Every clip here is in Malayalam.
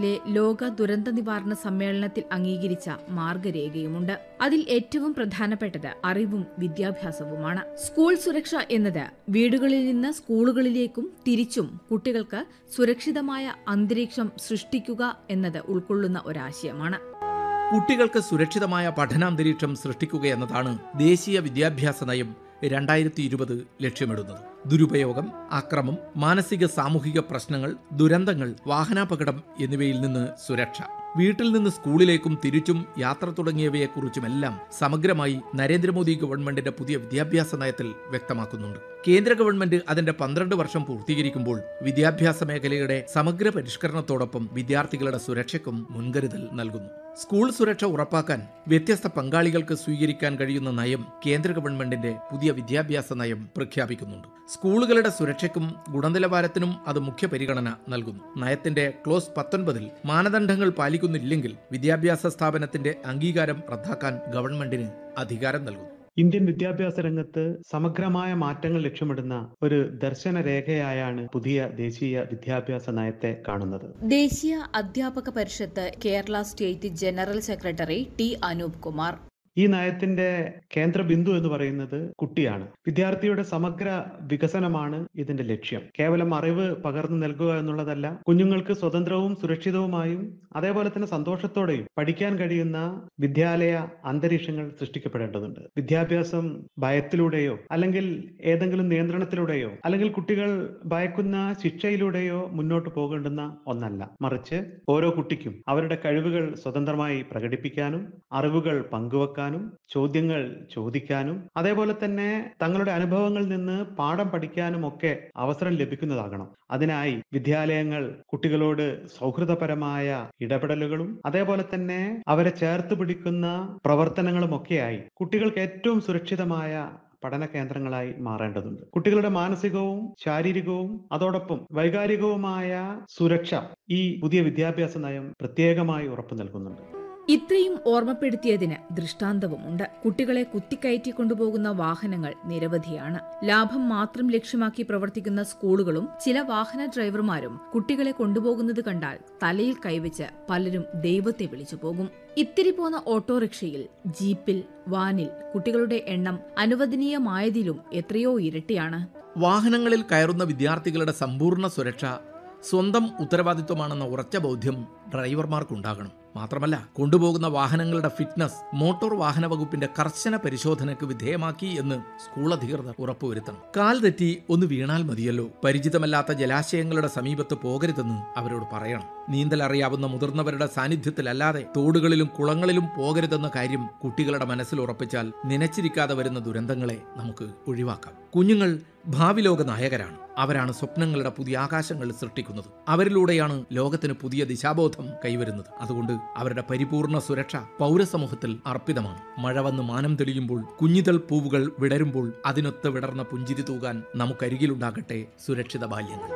വർഷത്തിലെ ലോക ദുരന്ത നിവാരണ സമ്മേളനത്തിൽ അംഗീകരിച്ച മാർഗരേഖയുമുണ്ട് അതിൽ ഏറ്റവും പ്രധാനപ്പെട്ടത് അറിവും വിദ്യാഭ്യാസവുമാണ് സ്കൂൾ സുരക്ഷ എന്നത് വീടുകളിൽ നിന്ന് സ്കൂളുകളിലേക്കും തിരിച്ചും കുട്ടികൾക്ക് സുരക്ഷിതമായ അന്തരീക്ഷം സൃഷ്ടിക്കുക എന്നത് ഉൾക്കൊള്ളുന്ന ഒരാശയമാണ് കുട്ടികൾക്ക് സുരക്ഷിതമായ പഠനാന്തരീക്ഷം സൃഷ്ടിക്കുക എന്നതാണ് ദേശീയ വിദ്യാഭ്യാസ നയം രണ്ടായിരത്തി ഇരുപത് ലക്ഷ്യമിടുന്നത് ദുരുപയോഗം അക്രമം മാനസിക സാമൂഹിക പ്രശ്നങ്ങൾ ദുരന്തങ്ങൾ വാഹനാപകടം എന്നിവയിൽ നിന്ന് സുരക്ഷ വീട്ടിൽ നിന്ന് സ്കൂളിലേക്കും തിരിച്ചും യാത്ര തുടങ്ങിയവയെക്കുറിച്ചുമെല്ലാം സമഗ്രമായി നരേന്ദ്രമോദി ഗവൺമെന്റിന്റെ പുതിയ വിദ്യാഭ്യാസ നയത്തിൽ വ്യക്തമാക്കുന്നുണ്ട് കേന്ദ്ര ഗവൺമെന്റ് അതിന്റെ പന്ത്രണ്ട് വർഷം പൂർത്തീകരിക്കുമ്പോൾ വിദ്യാഭ്യാസ മേഖലയുടെ സമഗ്ര പരിഷ്കരണത്തോടൊപ്പം വിദ്യാർത്ഥികളുടെ സുരക്ഷയ്ക്കും മുൻകരുതൽ നൽകുന്നു സ്കൂൾ സുരക്ഷ ഉറപ്പാക്കാൻ വ്യത്യസ്ത പങ്കാളികൾക്ക് സ്വീകരിക്കാൻ കഴിയുന്ന നയം കേന്ദ്ര ഗവൺമെന്റിന്റെ പുതിയ വിദ്യാഭ്യാസ നയം പ്രഖ്യാപിക്കുന്നുണ്ട് സ്കൂളുകളുടെ സുരക്ഷയ്ക്കും ഗുണനിലവാരത്തിനും അത് മുഖ്യ പരിഗണന നൽകുന്നു നയത്തിന്റെ ക്ലോസ് പത്തൊൻപതിൽ മാനദണ്ഡങ്ങൾ പാലിക്കുന്നില്ലെങ്കിൽ വിദ്യാഭ്യാസ സ്ഥാപനത്തിന്റെ അംഗീകാരം റദ്ദാക്കാൻ ഗവൺമെന്റിന് അധികാരം നൽകുന്നു ഇന്ത്യൻ വിദ്യാഭ്യാസ രംഗത്ത് സമഗ്രമായ മാറ്റങ്ങൾ ലക്ഷ്യമിടുന്ന ഒരു ദർശന രേഖയായാണ് പുതിയ ദേശീയ വിദ്യാഭ്യാസ നയത്തെ കാണുന്നത് Desiya Adhyapaka Parishath Kerala state general secretary T Anoop Kumar ഈ നയത്തിന്റെ കേന്ദ്ര ബിന്ദു എന്ന് പറയുന്നത് കുട്ടിയാണ് വിദ്യാർത്ഥിയുടെ സമഗ്ര വികസനമാണ് ഇതിന്റെ ലക്ഷ്യം കേവലം അറിവ് പകർന്നു നൽകുക എന്നുള്ളതല്ല കുഞ്ഞുങ്ങൾക്ക് സ്വതന്ത്രവും സുരക്ഷിതവുമായും അതേപോലെ തന്നെ സന്തോഷത്തോടെയും പഠിക്കാൻ കഴിയുന്ന വിദ്യാലയ അന്തരീക്ഷങ്ങൾ സൃഷ്ടിക്കപ്പെടേണ്ടതുണ്ട് വിദ്യാഭ്യാസം ഭയത്തിലൂടെയോ അല്ലെങ്കിൽ ഏതെങ്കിലും നിയന്ത്രണത്തിലൂടെയോ അല്ലെങ്കിൽ കുട്ടികൾ ഭയക്കുന്ന ശിക്ഷയിലൂടെയോ മുന്നോട്ട് പോകേണ്ടുന്ന ഒന്നല്ല മറിച്ച് ഓരോ കുട്ടിക്കും അവരുടെ കഴിവുകൾ സ്വതന്ത്രമായി പ്രകടിപ്പിക്കാനും അറിവുകൾ പങ്കുവെക്കാനും ചോദ്യങ്ങൾ ചോദിക്കാനും അതേപോലെ തന്നെ തങ്ങളുടെ അനുഭവങ്ങളിൽ നിന്ന് പാഠം പഠിക്കാനും ഒക്കെ അവസരം ലഭിക്കുന്നതാകണം അതിനായി വിദ്യാലയങ്ങൾ കുട്ടികളോട് സൗഹൃദപരമായ ഇടപെടലുകളും അതേപോലെ തന്നെ അവരെ ചേർത്ത് പിടിക്കുന്ന പ്രവർത്തനങ്ങളും ഒക്കെയായി കുട്ടികൾക്ക് ഏറ്റവും സുരക്ഷിതമായ പഠന കേന്ദ്രങ്ങളായി മാറേണ്ടതുണ്ട് കുട്ടികളുടെ മാനസികവും ശാരീരികവും അതോടൊപ്പം വൈകാരികവുമായ സുരക്ഷ ഈ പുതിയ വിദ്യാഭ്യാസ നയം പ്രത്യേകമായി ഉറപ്പു നൽകുന്നുണ്ട് ഇത്രയും ഓർമ്മപ്പെടുത്തിയതിന് ദൃഷ്ടാന്തവുമുണ്ട് കുട്ടികളെ കുത്തിക്കയറ്റി കൊണ്ടുപോകുന്ന വാഹനങ്ങൾ നിരവധിയാണ് ലാഭം മാത്രം ലക്ഷ്യമാക്കി പ്രവർത്തിക്കുന്ന സ്കൂളുകളും ചില വാഹന ഡ്രൈവർമാരും കുട്ടികളെ കൊണ്ടുപോകുന്നത് കണ്ടാൽ തലയിൽ കൈവച്ച് പലരും ദൈവത്തെ വിളിച്ചു പോകും ഇത്തിരി പോന്ന ഓട്ടോറിക്ഷയിൽ ജീപ്പിൽ വാനിൽ കുട്ടികളുടെ എണ്ണം അനുവദനീയമായതിലും എത്രയോ ഇരട്ടിയാണ് വാഹനങ്ങളിൽ കയറുന്ന വിദ്യാർത്ഥികളുടെ സമ്പൂർണ്ണ സുരക്ഷ സ്വന്തം ഉത്തരവാദിത്വമാണെന്ന ഉറച്ച ബോധ്യം ഡ്രൈവർമാർക്കുണ്ടാകണം മാത്രമല്ല കൊണ്ടുപോകുന്ന വാഹനങ്ങളുടെ ഫിറ്റ്നസ് മോട്ടോർ വാഹന വകുപ്പിന്റെ കർശന പരിശോധനയ്ക്ക് വിധേയമാക്കി എന്ന് സ്കൂൾ അധികൃതർ ഉറപ്പുവരുത്തണം കാൽ തെറ്റി ഒന്ന് വീണാൽ മതിയല്ലോ പരിചിതമല്ലാത്ത ജലാശയങ്ങളുടെ സമീപത്ത് പോകരുതെന്ന് അവരോട് പറയണം നീന്തൽ അറിയാവുന്ന മുതിർന്നവരുടെ സാന്നിധ്യത്തിലല്ലാതെ തോടുകളിലും കുളങ്ങളിലും പോകരുതെന്ന കാര്യം കുട്ടികളുടെ മനസ്സിൽ ഉറപ്പിച്ചാൽ നനച്ചിരിക്കാതെ വരുന്ന ദുരന്തങ്ങളെ നമുക്ക് ഒഴിവാക്കാം കുഞ്ഞുങ്ങൾ ഭാവി ലോക നായകരാണ് അവരാണ് സ്വപ്നങ്ങളുടെ പുതിയ ആകാശങ്ങൾ സൃഷ്ടിക്കുന്നത് അവരിലൂടെയാണ് ലോകത്തിന് പുതിയ ദിശാബോധം കൈവരുന്നത് അതുകൊണ്ട് അവരുടെ പരിപൂർണ സുരക്ഷ പൗരസമൂഹത്തിൽ അർപ്പിതമാണ് മഴ വന്ന് മാനം തെളിയുമ്പോൾ കുഞ്ഞിതൾ പൂവുകൾ വിടരുമ്പോൾ അതിനൊത്ത് വിടർന്ന പുഞ്ചിരി തൂകാൻ നമുക്കരികിലുണ്ടാകട്ടെ സുരക്ഷിത ബാല്യങ്ങൾ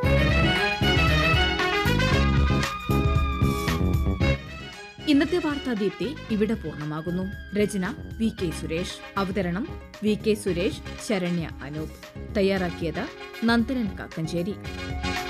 ഇന്നത്തെ വാർത്താ ദീപ്തി ഇവിടെ പൂർണ്ണമാകുന്നു രചന വി കെ സുരേഷ് അവതരണം വി കെ സുരേഷ് ശരണ്യ അനൂപ് തയ്യാറാക്കിയത് നന്ദനൻ കാക്കഞ്ചേരി